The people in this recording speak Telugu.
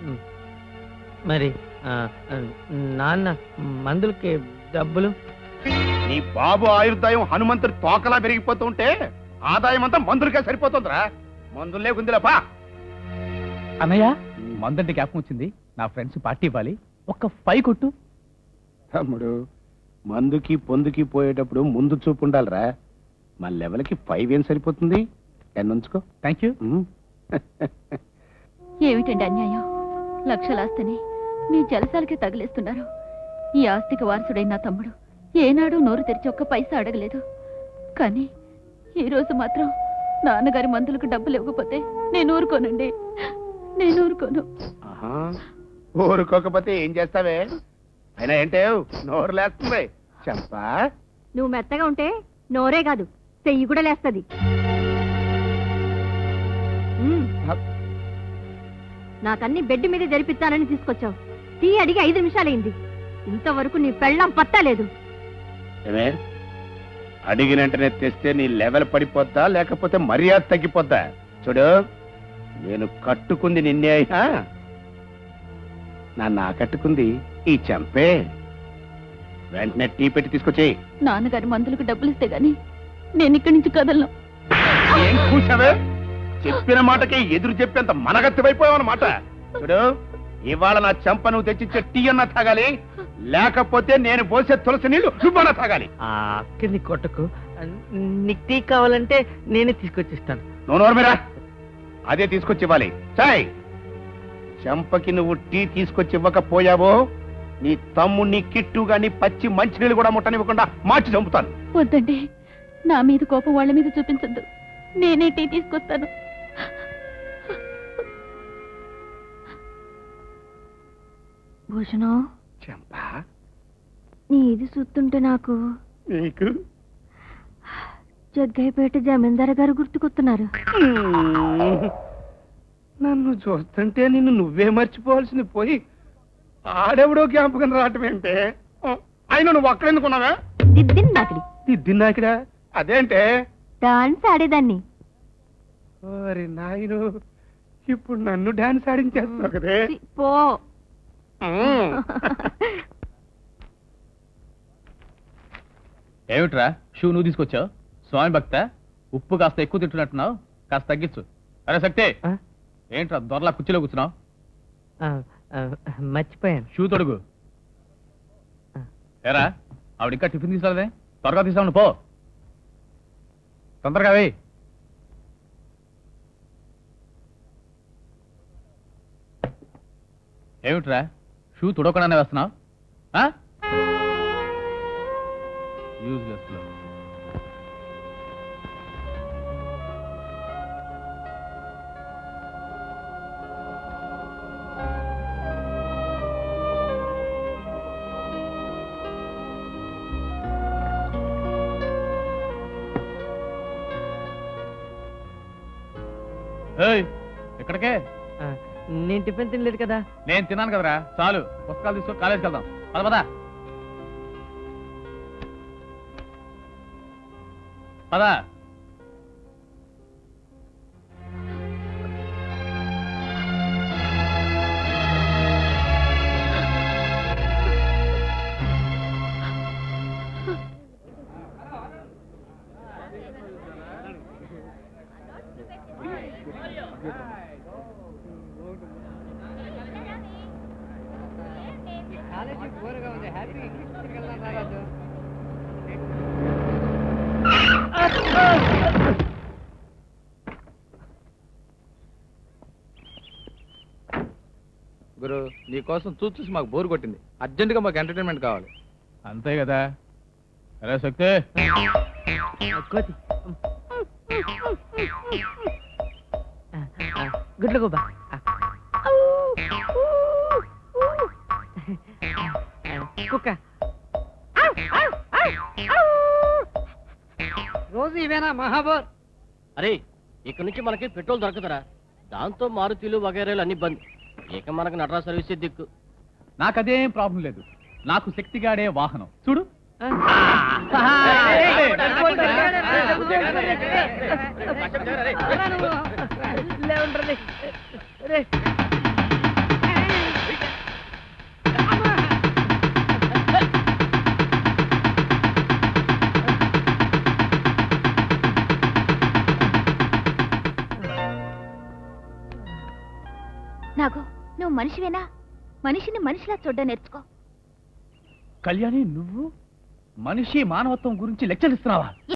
మ్, మరి ఆ, ఆ, నాన్న మందులకి డబ్బులు నీ బాబు ఆయుర్దాయం హనుమంతుడి తోకలా పెరిగిపోతూ ఉంటే ఆదాయం అంతా మందులకే సరిపోతుందిరా మందులే గుందిలేపా అన్నయ్య మందంటే జ్ఞాపకం వచ్చింది నా ఫ్రెండ్స్ పార్టీ ఇవ్వాలి ఒక్క ఫైవ్ కొట్టు తమ్ముడు మందుకి పొందుకి పోయేటప్పుడు ముందు చూపు ఉండాలిరా మన లెవెల్కి ఫైవ్ ఏం సరిపోతుంది ఎన్ని ఉంచుకో థ్యాంక్ యూ ఏమిటండి అన్యాయం లక్షల ఆస్తిని మీ జలసాలకి తగిలేస్తున్నారు ఈ ఆస్తికి వారసుడైన నా తమ్ముడు ఏనాడు నోరు తెరిచి ఒక్క పైసా అడగలేదు కానీ ఈ రోజు మాత్రం నాన్నగారి మందులకు డబ్బులు ఇవ్వకపోతే నేను ఊరుకోనండి నేను ఊరుకోను ఆహా. ఊరుకోకపోతే ఏం చేస్తావే అయినా ఏంటే నోరు లేస్తుంది చంపా నువ్వు మెత్తగా ఉంటే నోరే కాదు చెయ్యి కూడా లేస్తది ఉమ్. నాకన్ని బెడ్ మీద జరిపిస్తానని తీసుకొచ్చావు టీ అడిగి ఐదు నిమిషాలైంది ఇంతవరకు నీ పెళ్ళం పట్టలేదు ఏమే అడిగిన వెంటనే తెస్తే నీ లెవెల్ పడిపోద్దా లేకపోతే మర్యాద తగ్గిపోద్దా చూడు నేను కట్టుకుంది నిన్నే అయినా నా నా కట్టుకుంది ఈ చంపే వెంటనే టీ పెట్టి తీసుకొచ్చేయి నాన్నగారి మందులకు డబ్బులు ఇస్తే గాని నేను ఇక్కడి నుంచి కదలను ఏం కూర్చావే చెప్పిన మాటకే ఎదురు చెప్పేంత మనగత్తివైపోయావన్నమాట చూడు ఇవాళ నా చెంప నువ్వు తెచ్చిచ్చే టీ అన్న తాగాలి లేకపోతే నేను పోసే తులసి నీళ్లు నువ్వన్నా తాగాలి ఆ అక్కడిని కొట్టకు నీకు టీ కావాలంటే నేనే తీసుకొచ్చిస్తాను నువ్వు నోరుమీరా అదే తీసుకొచ్చి ఇవ్వాలి చాయ్ చెంపకి నువ్వు టీ తీసుకొచ్చి ఇవ్వకపోయావో నీ తమ్ముడిని కిట్టు గాని పచ్చి మంచినీళ్ళు కూడా ముట్టనివ్వకుండా మార్చి చంపుతాను వద్దండి నా మీద కోపం వాళ్ళ మీద చూపించద్దు నేనే టీ తీసుకొస్తాను భూషణం చెంపా నీ ఇది చూస్తుంటే నాకు నీకు జగ్గయ్యపేట జమీందార్ గారు గుర్తుకొస్తున్నారు నన్ను చూస్తుంటే నిన్ను నువ్వే మర్చిపోవాల్సింది పోయి ఆడెవడో జ్ఞాపకం రావటం ఏంటే ఆయన నువ్వు అక్కడెందుకున్నావా దిద్దిన్ నాకిడి దిద్దినాకిడా అదేంటే డాన్స్ ఆడేదాన్ని ఓరి నాయను ఇప్పుడు నన్ను డాన్స్ ఆడించేస్తున్నావు కదే చి, పో మ్మ్. ఏమిట్రా షూ నువ్వు తీసుకొచ్చావు స్వామి భక్త ఉప్పు కాస్త ఎక్కువ తింటున్నట్టున్నావు కాస్త తగ్గించు అరే శక్తి ఆ? ఏంట్రా దొరలా కుర్చీలో కూర్చున్నావు ఆ, ఆ, మర్చిపోయాను షూ తొడుగు ఆ. ఏరా ఆవిడ ఇంకా టిఫిన్ తీసుకురాలేదే త్వరగా తీసుకురాను పో తొందరగా వేయి ఏమిట్రా షూ తుడవకుండానే వేస్తున్నావు యూజ్లెస్ ఏయ్ ఎక్కడికే ఆ, నేను టిఫిన్ తినలేదు కదా నేను తిన్నాను కదరా చాలు పుస్తకాలు తీసుకొని కాలేజీకి వెళ్దాం పద పద పద గురు నీకోసం చూసి చూసి మాకు బోర్ కొట్టింది అర్జెంటుగా మాకు ఎంటర్టైన్మెంట్ కావాలి అంతే కదా అరే శక్తి ఆ, కోతి ఆ, ఆ, గుడ్ల గుబ్బ ఆ. ఆ, కుక్క రోజు ఇవేనా మహాబోర్ అరే ఇక్కడ నుంచి మనకి పెట్రోల్ దొరకదురా దాంతో మారుతీలు వగైరాలు అన్ని బంద్ ఇక మనకు నటరా సర్వీసే దిక్కు నాకదేం ప్రాబ్లం లేదు నాకు శక్తిగాడే వాహనం చూడు లేవండ్రండి. రే. నాగు నువ్వు మనిషివేనా మనిషిని మనిషిలా చూడ్డా నేర్చుకో కళ్యాణి నువ్వు మనిషి మానవత్వం గురించి లెక్చర్ ఇస్తున్నావా